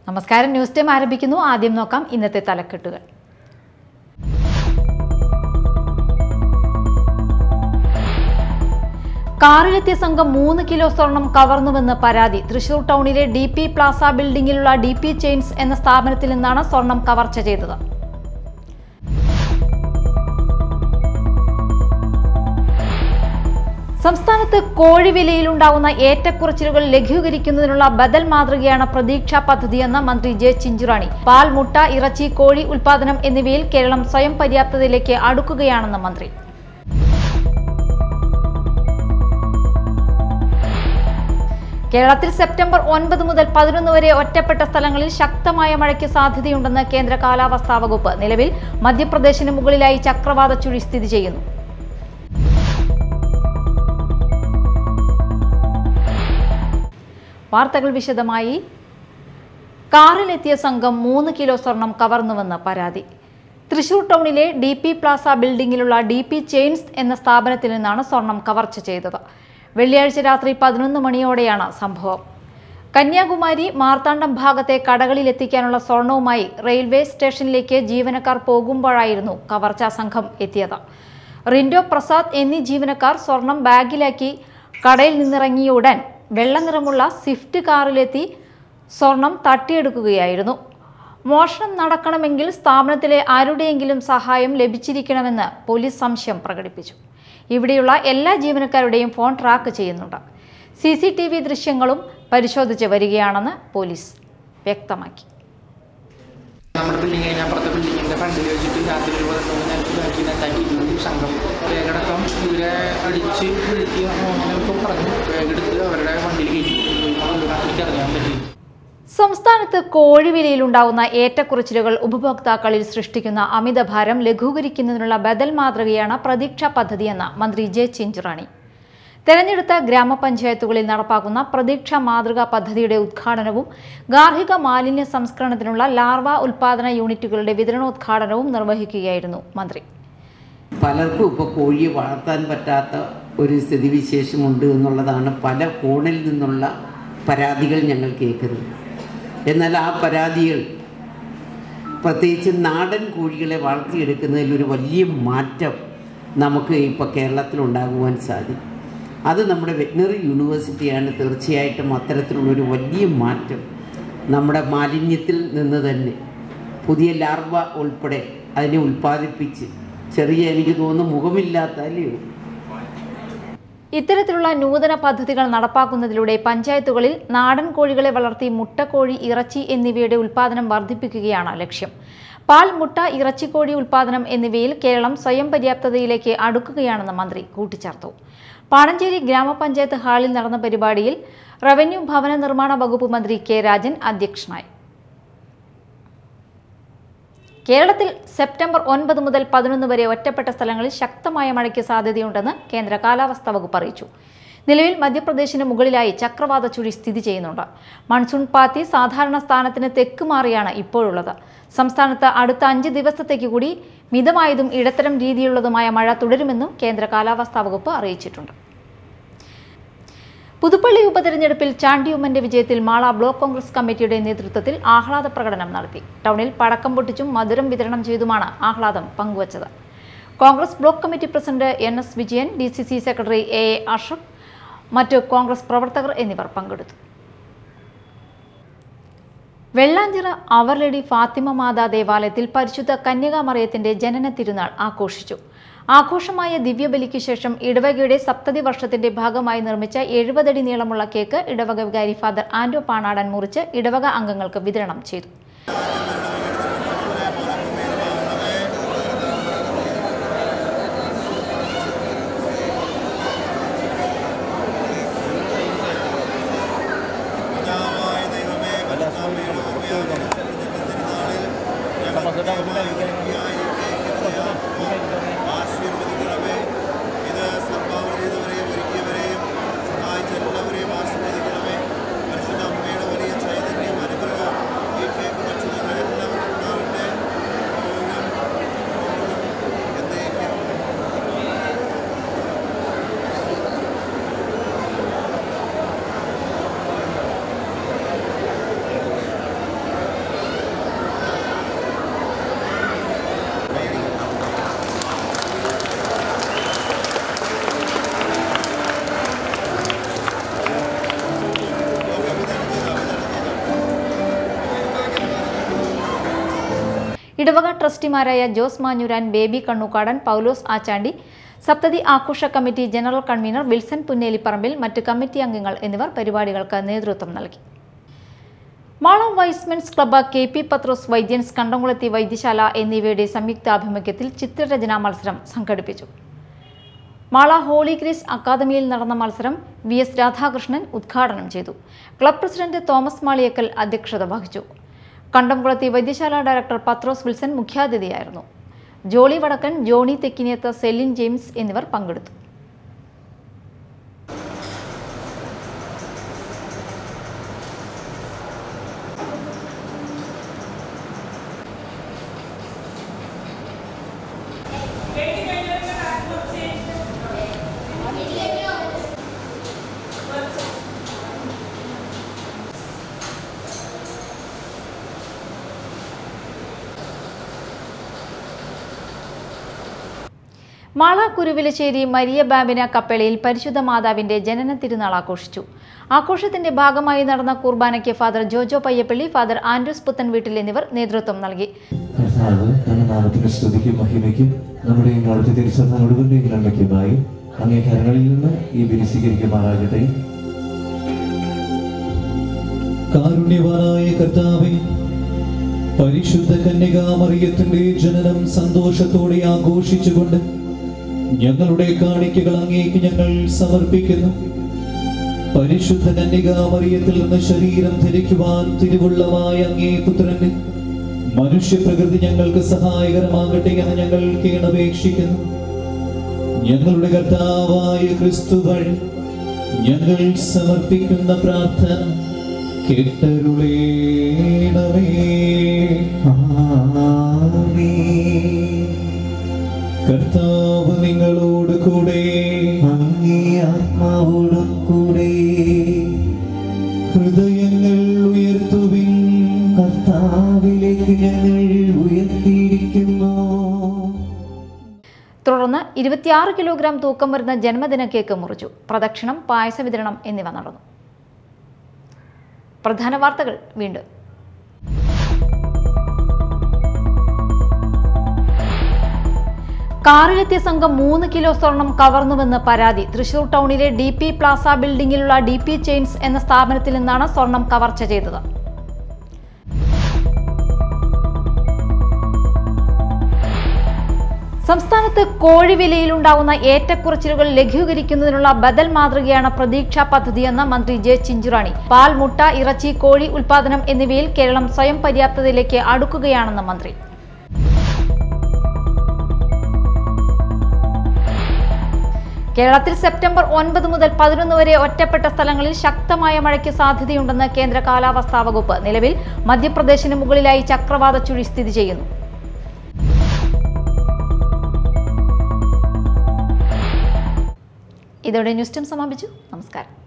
നമസ്കാരം news time ആരംഭിക്കുന്നു ആദ്യം നോക്കാം ഇന്നത്തെ തലക്കെട്ടുകൾ കാറിലെത്തിയ സംഘം മൂന്ന് കിലോ സ്വർണം കവർന്നുവെന്ന് പരാതി തൃശൂർ ടൗണിലെ ഡി പി പ്ലാസ ബിൽഡിംഗിലുള്ള ഡി പി ചെയിൻസ് എന്ന സ്ഥാപനത്തിൽ നിന്നാണ് സ്വർണം കവർച്ച ചെയ്തത് സംസ്ഥാനത്ത് കോഴി വിലയിലുണ്ടാകുന്ന ഏറ്റക്കുറച്ചിലുകൾ ലഘൂകരിക്കുന്നതിനുള്ള ബദൽ മാതൃകയാണ് പ്രതീക്ഷാ പദ്ധതിയെന്ന് മന്ത്രി ജെ ചിഞ്ചുറാണി പാൽ മുട്ട ഇറച്ചി കോഴി ഉൽപാദനം എന്നിവയിൽ കേരളം സ്വയം പര്യാപ്തതയിലേക്ക് അടുക്കുകയാണെന്ന് മന്ത്രി കേരളത്തിൽ സെപ്റ്റംബർ ഒൻപത് മുതൽ പതിനൊന്ന് വരെ ഒറ്റപ്പെട്ട സ്ഥലങ്ങളിൽ ശക്തമായ മഴയ്ക്ക് സാധ്യതയുണ്ടെന്ന് കേന്ദ്ര കാലാവസ്ഥാ വകുപ്പ് നിലവിൽ മധ്യപ്രദേശിന് മുകളിലായി ചക്രവാത ചുഴി സ്ഥിതി ചെയ്യുന്നു വാർത്തകൾ വിശദമായി കാറിലെത്തിയ സംഘം മൂന്ന് കിലോ സ്വർണം കവർന്നുവെന്ന് പരാതി തൃശൂർ ടൗണിലെ ഡി പി പ്ലാസ ബിൽഡിംഗിലുള്ള ഡി പി ചെയിൻസ് എന്ന സ്ഥാപനത്തിൽ നിന്നാണ് സ്വർണം കവർച്ച ചെയ്തത് വെള്ളിയാഴ്ച രാത്രി പതിനൊന്ന് മണിയോടെയാണ് സംഭവം കന്യാകുമാരി മാർത്താണ്ഡം ഭാഗത്തെ കടകളിൽ എത്തിക്കാനുള്ള സ്വർണവുമായി റെയിൽവേ സ്റ്റേഷനിലേക്ക് ജീവനക്കാർ പോകുമ്പോഴായിരുന്നു കവർച്ചാ സംഘം എത്തിയത് റിൻഡോ പ്രസാദ് എന്നീ ജീവനക്കാർ സ്വർണം ബാഗിലാക്കി കടയിൽ നിന്നിറങ്ങിയ ഉടൻ വെള്ള നിറമുള്ള സ്വിഫ്റ്റ് കാറിലെത്തി സ്വർണം തട്ടിയെടുക്കുകയായിരുന്നു മോഷണം നടക്കണമെങ്കിൽ സ്ഥാപനത്തിലെ ആരുടെയെങ്കിലും സഹായം ലഭിച്ചിരിക്കണമെന്ന് പോലീസ് സംശയം പ്രകടിപ്പിച്ചു ഇവിടെയുള്ള എല്ലാ ജീവനക്കാരുടെയും ഫോൺ ട്രാക്ക് ചെയ്യുന്നുണ്ട് സി സി ടി വി ദൃശ്യങ്ങളും പരിശോധിച്ച് വരികയാണെന്ന് പോലീസ് വ്യക്തമാക്കി നമ്മുടെ ബിൽഡിംഗ് കഴിഞ്ഞാൽ അപ്പുറത്തെ ബിൽഡിങ്ങിൻ്റെ ഫ്രണ്ടിൽ വെച്ചിട്ട് രാത്രി ഒരു പതിനൊന്ന് നേരത്ത് ബാക്കി നെറ്റാക്കി സംഘം വേഗടക്കം ഇവരെ അടിച്ച് വീഴ്ത്തി അങ്ങനെയൊക്കെ പറഞ്ഞു വേഗെടുത്ത് അവരുടെ വണ്ടിയിൽ കയറ്റി നാട്ടിലേക്ക് ഇറങ്ങാൻ പറ്റി സംസ്ഥാനത്ത് കോഴി വിലയിലുണ്ടാകുന്ന ഏറ്റക്കുറച്ചിലുകൾ ഉപഭോക്താക്കളിൽ സൃഷ്ടിക്കുന്ന അമിതഭാരം ലഘൂകരിക്കുന്നതിനുള്ള ബദൽ മാതൃകയാണ് പ്രതീക്ഷ പദ്ധതിയെന്ന് മന്ത്രി ജെ ചിഞ്ചുറാണി തെരഞ്ഞെടുത്ത ഗ്രാമപഞ്ചായത്തുകളിൽ നടപ്പാക്കുന്ന പ്രതീക്ഷ മാതൃകാ പദ്ധതിയുടെ ഉദ്ഘാടനവും ഗാർഹിക മാലിന്യ സംസ്കരണത്തിനുള്ള ലാർവ ഉൽപാദന യൂണിറ്റുകളുടെ വിതരണോദ്ഘാടനവും നിർവഹിക്കുകയായിരുന്നു മന്ത്രി പലർക്കും ഇപ്പോൾ കോഴിയെ വളർത്താൻ പറ്റാത്ത ഒരു സ്ഥിതിവിശേഷമുണ്ട് എന്നുള്ളതാണ് പല കോണിൽ നിന്നുള്ള പരാതികൾ ഞങ്ങൾ കേൾക്കുന്നത് എന്നാൽ ആ പരാതികൾ പ്രത്യേകിച്ച് നാടൻ കോഴികളെ വളർത്തിയെടുക്കുന്നതിൽ ഒരു വലിയ മാറ്റം നമുക്ക് ഇപ്പോൾ കേരളത്തിലുണ്ടാകുവാൻ സാധിക്കും അത് നമ്മുടെ വെറ്റിനറി യൂണിവേഴ്സിറ്റിയാണ് തീർച്ചയായിട്ടും അത്തരത്തിലുള്ളൊരു വലിയ മാറ്റം നമ്മുടെ മാലിന്യത്തിൽ നിന്ന് തന്നെ പുതിയ ലാർവ ഉൾപ്പെടെ അതിനെ ഉൽപ്പാദിപ്പിച്ച് ചെറിയ എനിക്ക് തോന്നുന്നു മുഖമില്ലാത്ത അല്ലയോ ഇത്തരത്തിലുള്ള നൂതന പദ്ധതികൾ നടപ്പാക്കുന്നതിലൂടെ പഞ്ചായത്തുകളിൽ നാടൻ കോഴികളെ വളർത്തി മുട്ടക്കോഴി ഇറച്ചി എന്നിവയുടെ ഉൽപ്പാദനം വർദ്ധിപ്പിക്കുകയാണ് ലക്ഷ്യം പാൽ മുട്ട ഇറച്ചിക്കോഴി ഉൽപ്പാദനം എന്നിവയിൽ കേരളം സ്വയം പര്യാപ്തതയിലേക്ക് അടുക്കുകയാണെന്ന് മന്ത്രി കൂട്ടിച്ചേർത്തു പാണഞ്ചേരി ഗ്രാമപഞ്ചായത്ത് ഹാളിൽ നടന്ന പരിപാടിയിൽ റവന്യൂ ഭവന നിർമ്മാണ വകുപ്പ് മന്ത്രി കെ രാജൻ അധ്യക്ഷനായി കേരളത്തിൽ സെപ്റ്റംബർ ഒൻപത് മുതൽ പതിനൊന്ന് വരെ ഒറ്റപ്പെട്ട സ്ഥലങ്ങളിൽ ശക്തമായ മഴയ്ക്ക് സാധ്യതയുണ്ടെന്ന് കേന്ദ്ര കാലാവസ്ഥാ വകുപ്പ് അറിയിച്ചു നിലവിൽ മധ്യപ്രദേശിന് മുകളിലായി ചക്രവാത ചുഴി സ്ഥിതി ചെയ്യുന്നുണ്ട് മൺസൂൺ പാത്തി സാധാരണ സ്ഥാനത്തിന് തെക്ക് മാറിയാണ് ഇപ്പോഴുള്ളത് സംസ്ഥാനത്ത് അടുത്ത അഞ്ച് ദിവസത്തേക്ക് കൂടി മിതമായതും ഇടത്തരം രീതിയിലുള്ളതുമായ മഴ തുടരുമെന്നും കേന്ദ്ര കാലാവസ്ഥാ വകുപ്പ് അറിയിച്ചിട്ടുണ്ട് പുതുപ്പള്ളി ഉപതെരഞ്ഞെടുപ്പിൽ ചാണ്ടിയുമ്മന്റെ വിജയത്തിൽ മാള ബ്ലോക്ക് കോൺഗ്രസ് കമ്മിറ്റിയുടെ നേതൃത്വത്തിൽ ആഹ്ലാദ പ്രകടനം നടത്തി ടൗണിൽ പടക്കം പൊട്ടിച്ചും മധുരം വിതരണം ചെയ്തുമാണ് ആഹ്ലാദം പങ്കുവച്ചത് Congress block committee president N S Vijayan D C C secretary A A Ashraf മറ്റ് കോൺഗ്രസ് പ്രവർത്തകർ എന്നിവർ പങ്കെടുത്തു വെള്ളാഞ്ചിറ അവർലടി ഫാത്തിമ മാതാ ദേവാലയത്തിൽ പരിശുദ്ധ കന്യകാമറിയത്തിന്റെ ജനന തിരുനാൾ ആഘോഷിച്ചു ആഘോഷമായ ദിവ്യബലിക്ക് ശേഷം ഇടവകയുടെ സപ്തതി വർഷത്തിന്റെ ഭാഗമായി നിർമ്മിച്ച എഴുപതടി നീളമുള്ള കേക്ക് ഇടവക വികാരി ഫാദർ ആന്റോ പാണാടൻ മുറിച്ച് ഇടവക അംഗങ്ങൾക്ക് വിതരണം ചെയ്തു ആശീർവദിക്കണമേ ഇത് സംഭാവന ചെയ്തവരെയും ഒരുക്കിയവരെയും സഹായിച്ച എല്ലാവരെയും ആശീർവദിക്കണമേ പരിശുദ്ധ അമ്മയുടെ വലിയ ചൈതന്യം അനുഗ്രഹം ഈ കേക്ക് വെച്ച് ഞങ്ങൾ എല്ലാവർക്കും ഉണ്ടാവട്ടെ എന്നേക്കും ും ഇടവക ട്രസ്റ്റിമാരായ ജോസ് മാഞ്ഞുരാൻ ബേബി കണ്ണൂക്കാടൻ പൗലോസ് ആച്ചാണ്ടി സപ്തതി ആഘോഷ committee general convener Wilson Punnelipparambil മറ്റ് കമ്മിറ്റി അംഗങ്ങൾ എന്നിവർ പരിപാടികൾക്ക് നേതൃത്വം നൽകി Mala Y's men's club K P Pathros Vaidyans Kandamkulathy Vaidyasala എന്നിവയുടെ സംയുക്താഭിമുഖ്യത്തിൽ ചിത്രരചനാ മത്സരം സംഘടിപ്പിച്ചു മാള ഹോളി ഗ്രേസ് അക്കാദമിയിൽ നടന്ന മത്സരം വി എസ് രാധാകൃഷ്ണൻ ഉദ്ഘാടനം ചെയ്തു ക്ലബ് പ്രസിഡന്റ് തോമസ് മാളിയക്കൽ അധ്യക്ഷത വഹിച്ചു കണ്ടംകുളത്തി വൈദ്യശാല ഡയറക്ടർ പത്രോസ് വിൽസൺ മുഖ്യാതിഥിയായിരുന്നു ജോളി വടക്കൻ ജോണി തെക്കിനിയത്ത് സെലിൻ ജെയിംസ് എന്നിവർ പങ്കെടുത്തു മാള കുരുവിലശ്ശേരി മരിയ ബാബിന കപ്പേളയിൽ പരിശുദ്ധ മാതാവിന്റെ ജനന തിരുനാൾ ആഘോഷിച്ചു ആഘോഷത്തിന്റെ ഭാഗമായി നടന്ന കുർബാനയ്ക്ക് ഫാദർ ജോജോ പയ്യപ്പള്ളി ഫാദർ ആൻഡ്രൂസ് പുത്തൻ വീട്ടിൽ എന്നിവർ നേതൃത്വം നൽകി കർത്താവ് തന്റെ നാമത്തിന്റെ സ്തുതിക്കും മഹിമയ്ക്കും നമ്മുടെയും അവിടുത്തെ തിരിച്ചറിഞ്ഞ മുഴുവന്റെയും നന്മയ്ക്കുമായി അങ്ങേ കരങ്ങളിൽ നിന്ന് ഈ ബലി സ്വീകരിക്കുമാറാകട്ടെ കാരുണ്യവാനായ കർത്താവെ പരിശുദ്ധ കന്യകാമറിയത്തിന്റെ ജനനം സന്തോഷത്തോടെ ആഘോഷിച്ചുകൊണ്ട് ഞങ്ങളുടെ കാണിക്കകൾ അങ്ങേക്ക് ഞങ്ങൾ സമർപ്പിക്കുന്നു പരിശുദ്ധ കന്യകാമറിയത്തിൽ നിന്ന് ശരീരം ധരിക്കുവാൻ തിരുവുള്ളമായ അങ്ങേ പുത്രന് മനുഷ്യപ്രകൃതി ഞങ്ങൾക്ക് സഹായകരമാകട്ടെ എന്ന് ഞങ്ങൾ കേണപേക്ഷിക്കുന്നു ഞങ്ങളുടെ കർത്താവായ ക്രിസ്തു വഴി ഞങ്ങൾ സമർപ്പിക്കുന്ന പ്രാർത്ഥന കേട്ടരുളേണമേ കർത്താവ് നിങ്ങളോട് കൂടെ അങ്ങേ ആത്മാവോടും കൂടെ ഹൃദയങ്ങൾ ഉയർത്തുവിൻ കർത്താവിലേക്ക് ഞങ്ങൾ ഉയർത്തിയിരിക്കുന്നു തുടർന്ന് ഇരുപത്തിയാറ് കിലോഗ്രാം തൂക്കം വരുന്ന ജന്മദിന കേക്ക് മുറിച്ചു പ്രദക്ഷിണം പായസ വിതരണം എന്നിവ നടന്നു പ്രധാന വാർത്തകൾ വീണ്ടും കാറിലെത്തിയ സംഘം മൂന്ന് കിലോ സ്വർണം കവർന്നുവെന്ന് പരാതി തൃശൂർ ടൗണിലെ ഡി പി പ്ലാസ ബിൽഡിംഗിലുള്ള ഡി പി ചെയിൻസ് എന്ന സ്ഥാപനത്തിൽ നിന്നാണ് സ്വർണം കവർച്ച ചെയ്തത് സംസ്ഥാനത്ത് കോഴി വിലയിലുണ്ടാവുന്ന ഏറ്റക്കുറച്ചിലുകൾ ലഘൂകരിക്കുന്നതിനുള്ള ബദൽ മാതൃകയാണ് പ്രതീക്ഷാ പദ്ധതിയെന്ന് മന്ത്രി ജെ ചിഞ്ചുറാണി പാൽ മുട്ട ഇറച്ചി കോഴി ഉൽപാദനം എന്നിവയിൽ കേരളം സ്വയം പര്യാപ്തതയിലേക്ക് അടുക്കുകയാണെന്ന് മന്ത്രി കേരളത്തിൽ സെപ്റ്റംബർ ഒൻപത് മുതൽ പതിനൊന്ന് വരെ ഒറ്റപ്പെട്ട സ്ഥലങ്ങളിൽ ശക്തമായ മഴയ്ക്ക് സാധ്യതയുണ്ടെന്ന് കേന്ദ്ര കാലാവസ്ഥാ വകുപ്പ് നിലവിൽ മധ്യപ്രദേശിന് മുകളിലായി ചക്രവാത ചുഴി സ്ഥിതി ചെയ്യുന്നു ഇതോടെ ന്യൂസ് ടൈം സമാപിച്ചു നമസ്കാരം